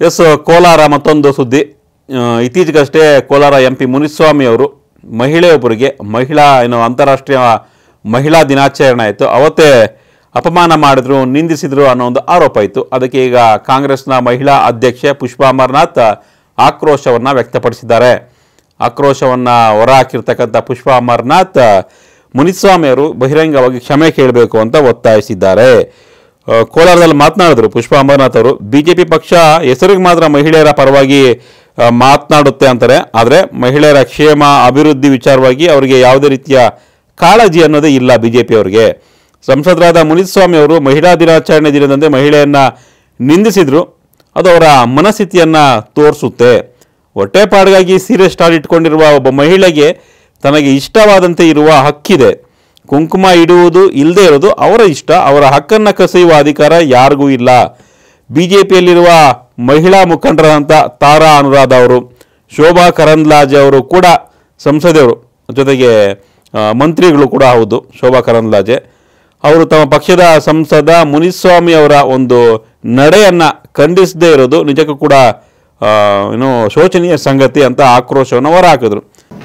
S Kolar ಮತ್ತೊಂದು ಸುದ್ದಿ ಆ, ಇತ್ತೀಚೆಗಷ್ಟೇ ಕೋಲಾರ ಎಂ ಪಿ ಮುನಿಸ್ವಾಮಿ ಅವರು ಮಹಿಳೆಯೊಬ್ಬರಿಗೆ ಮಹಿಳಾ ಏನು ಅಂತಾರಾಷ್ಟ್ರೀಯ ಮಹಿಳಾ ದಿನಾಚರಣೆ ಆಯಿತು ಅವತ್ತೇ ಅಪಮಾನ ಮಾಡಿದ್ರು ನಿಂದಿಸಿದ್ರು ಅನ್ನೋ ಒಂದು ಆರೋಪ ಇತ್ತು ಅದಕ್ಕೆ ಈಗ ಕಾಂಗ್ರೆಸ್ನ ಮಹಿಳಾ ಅಧ್ಯಕ್ಷೆ ಪುಷ್ಪಾ ಅಮರ್ನಾಥ್ ಆಕ್ರೋಶವನ್ನು ವ್ಯಕ್ತಪಡಿಸಿದ್ದಾರೆ ಆಕ್ರೋಶವನ್ನು ಹೊರಹಾಕಿರ್ತಕ್ಕಂಥ ಪುಷ್ಪಾ ಅಮರ್ನಾಥ್ ಮುನಿಸ್ವಾಮಿ ಅವರು ಬಹಿರಂಗವಾಗಿ ಕ್ಷಮೆ ಕೇಳಬೇಕು ಅಂತ ಒತ್ತಾಯಿಸಿದ್ದಾರೆ ಆ, ಕೋಲಾರದಲ್ಲಿ ಮಾತನಾಡಿದ್ರು ಪುಷ್ಪಾ ಅಮರನಾಥ್ ಅವರು ಬಿಜೆಪಿ ಪಕ್ಷ ಹೆಸರಿಗೆ ಮಾತ್ರ ಮಹಿಳೆಯರ ಪರವಾಗಿ ಆ, ಮಾತನಾಡುತ್ತೆ ಅಂತಾರೆ ಆದರೆ ಮಹಿಳೆಯರ ಕ್ಷೇಮ ಅಭಿವೃದ್ಧಿ ವಿಚಾರವಾಗಿ ಅವರಿಗೆ ಯಾವುದೇ ರೀತಿಯ ಕಾಳಜಿ ಅನ್ನೋದೇ ಇಲ್ಲ ಬಿಜೆಪಿ ಅವರಿಗೆ ಸಂಸದರಾದ ಮುನಿಸ್ವಾಮಿ ಅವರು ಮಹಿಳಾ ದಿನಾಚರಣೆ ದಿನದಂದೇ ಮಹಿಳೆಯನ್ನ ನಿಂದಿಸಿದ್ರು ಅದು ಅವರ ಮನಸ್ಥಿತಿಯನ್ನ ತೋರಿಸುತ್ತೆ ಹೊಟ್ಟೆಪಾಡಿಗಾಗಿ ಸೀರೆ ಸ್ಟಾಲ್ ಇಟ್ಕೊಂಡಿರುವ ಒಬ್ಬ ಮಹಿಳೆಗೆ ತನಗೆ ಇಷ್ಟವಾದಂತೆ ಇರುವ ಹಕ್ಕಿದೆ ಕುಂಕುಮ ಇಡುವುದು ಇಲ್ಲದೆ ಇರೋದು ಅವರ ಇಷ್ಟ ಅವರ ಹಕ್ಕನ್ನು ಕಸಿಯುವ ಅಧಿಕಾರ ಯಾರಿಗೂ ಇಲ್ಲ ಬಿ ಜೆ ಪಿಯಲ್ಲಿರುವ ಮಹಿಳಾ ಮುಖಂಡರಾದಂಥ ತಾರಾ ಅನುರಾಧ ಅವರು ಶೋಭಾ ಕರಂದ್ಲಾಜೆ ಅವರು ಕೂಡ ಸಂಸದೆಯವರು ಜೊತೆಗೆ ಆ, ಮಂತ್ರಿಗಳು ಕೂಡ ಹೌದು ಶೋಭಾ ಕರಂದ್ಲಾಜೆ ಅವರು ತಮ್ಮ ಪಕ್ಷದ ಸಂಸದ ಮುನಿಸ್ವಾಮಿ ಅವರ ಒಂದು ನಡೆಯನ್ನು ಖಂಡಿಸದೇ ಇರೋದು ನಿಜಕ್ಕೂ ಕೂಡ ಆ, ಏನು ಶೋಚನೀಯ ಸಂಗತಿ ಅಂತ ಆಕ್ರೋಶವನ್ನು ಹೊರಹಾಕಿದ್ರು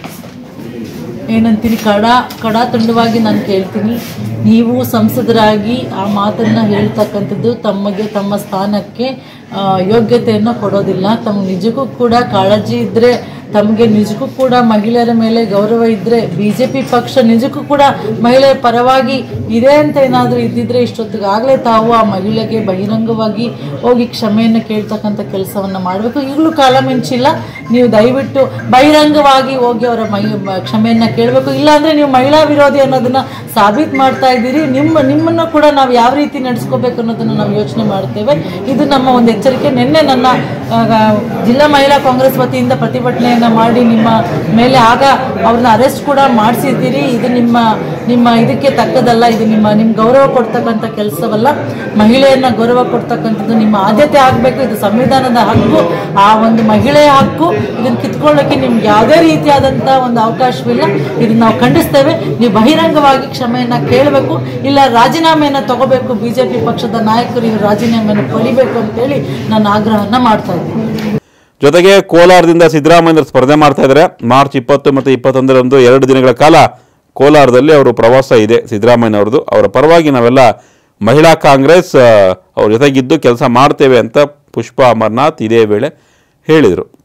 ಏನಂತೀನಿ ಕಡ ಕಡ ತುಂಡವಾಗಿ ನಾನು ಕೇಳ್ತೀನಿ ನೀವು ಸಂಸದರಾಗಿ ಆ ಮಾತನ್ನು ಹೇಳ್ತಕ್ಕಂಥದ್ದು ತಮಗೆ ತಮ್ಮ ಸ್ಥಾನಕ್ಕೆ ಆ, ಯೋಗ್ಯತೆಯನ್ನು ಕೊಡೋದಿಲ್ಲ ತಮ್ಮ ನಿಜಕ್ಕೂ ಕೂಡ ಕಾಳಜಿ ಇದ್ದರೆ ತಮಗೆ ನಿಜಕ್ಕೂ ಕೂಡ ಮಹಿಳೆಯರ ಮೇಲೆ ಗೌರವ ಇದ್ದರೆ ಬಿ ಜೆ ಪಿ ಪಕ್ಷ ನಿಜಕ್ಕೂ ಕೂಡ ಮಹಿಳೆಯರ ಪರವಾಗಿ ಇದೆ ಅಂತ ಏನಾದರೂ ಇದ್ದಿದ್ರೆ ಇಷ್ಟೊತ್ತಿಗಾಗಲೇ ತಾವು ಆ ಮಹಿಳೆಗೆ ಬಹಿರಂಗವಾಗಿ ಹೋಗಿ ಕ್ಷಮೆಯನ್ನು ಕೇಳ್ತಕ್ಕಂಥ ಕೆಲಸವನ್ನು ಮಾಡಬೇಕು ಈಗಲೂ ಕಾಲ ಮಿಂಚಿಲ್ಲ ನೀವು ದಯವಿಟ್ಟು ಬಹಿರಂಗವಾಗಿ ಹೋಗಿ ಅವರ ಮೈ ಮ- ಕ್ಷಮೆಯನ್ನು ಕೇಳಬೇಕು ಇಲ್ಲಾಂದರೆ ನೀವು ಮಹಿಳಾ ವಿರೋಧಿ ಅನ್ನೋದನ್ನು ಸಾಬೀತು ಮಾಡ್ತಾ ಇದ್ದೀರಿ ನಿಮ್ಮ ನಿಮ್ಮನ್ನು ಕೂಡ ನಾವು ಯಾವ ರೀತಿ ನಡೆಸ್ಕೋಬೇಕು ಅನ್ನೋದನ್ನು ನಾವು ಯೋಚನೆ ಮಾಡ್ತೇವೆ ಇದು ನಮ್ಮ ಒಂದು ಎಚ್ಚರಿಕೆ ನಿನ್ನೆ ನನ್ನ ಆ, ಜಿಲ್ಲಾ ಮಹಿಳಾ ಕಾಂಗ್ರೆಸ್ ವತಿಯಿಂದ ಪ್ರತಿಭಟನೆಯನ್ನು ಮಾಡಿ ನಿಮ್ಮ ಮೇಲೆ ಆಗ ಅವ್ರನ್ನ ಅರೆಸ್ಟ್ ಕೂಡ ಮಾಡಿಸಿದ್ದೀರಿ ಇದು ನಿಮ್ಮ ನಿಮ್ಮ ಇದಕ್ಕೆ ತಕ್ಕದಲ್ಲ ಇದು ನಿಮ್ಮ ನಿಮ್ಮ ಗೌರವ ಕೊಡ್ತಕ್ಕಂಥ ಕೆಲಸವಲ್ಲ ಮಹಿಳೆಯನ್ನ ಗೌರವ ಕೊಡ್ತಕ್ಕಂಥದ್ದು ನಿಮ್ಮ ಆದ್ಯತೆ ಆಗಬೇಕು ಇದು ಸಂವಿಧಾನದ ಹಕ್ಕು ಆ ಒಂದು ಮಹಿಳೆಯ ಹಕ್ಕು ಇದನ್ನು ಕಿತ್ಕೊಳ್ಳೋಕ್ಕೆ ನಿಮ್ಗೆ ಯಾವುದೇ ರೀತಿಯಾದಂಥ ಒಂದು ಅವಕಾಶವಿಲ್ಲ ಇದನ್ನ ನಾವು ಖಂಡಿಸ್ತೇವೆ ನೀವು ಬಹಿರಂಗವಾಗಿ ಕ್ಷಮೆಯನ್ನ ಕೇಳಬೇಕು ಇಲ್ಲ ರಾಜೀನಾಮೆಯನ್ನು ತಗೋಬೇಕು ಬಿಜೆಪಿ ಪಕ್ಷದ ನಾಯಕರು ಇವರು ರಾಜೀನಾಮೆಯನ್ನು ಪಡಿಬೇಕು ಅಂತೇಳಿ ನಾನು ಆಗ್ರಹನ ಮಾಡ್ತಾ ಇದ್ದೀನಿ ಜೊತೆಗೆ ಕೋಲಾರದಿಂದ ಸಿದ್ದರಾಮಯ್ಯ ಸ್ಪರ್ಧೆ ಮಾಡ್ತಾ ಇದ್ದಾರೆ ಮಾರ್ಚ್ ಇಪ್ಪತ್ತು ಮತ್ತು ಇಪ್ಪತ್ತೊಂದರಂದು ಎರಡು ದಿನಗಳ ಕಾಲ ಕೋಲಾರದಲ್ಲಿ ಅವರು ಪ್ರವಾಸ ಇದೆ ಸಿದ್ದರಾಮಯ್ಯ ಅವ್ರದ್ದು ಅವರ ಪರವಾಗಿ ನಾವೆಲ್ಲ ಮಹಿಳಾ ಕಾಂಗ್ರೆಸ್ ಆ, ಅವ್ರ ಜೊತೆಗಿದ್ದು ಕೆಲಸ ಮಾಡ್ತೇವೆ ಅಂತ ಪುಷ್ಪಾ ಅಮರ್ನಾಥ್ ಇದೇ ವೇಳೆ ಹೇಳಿದರು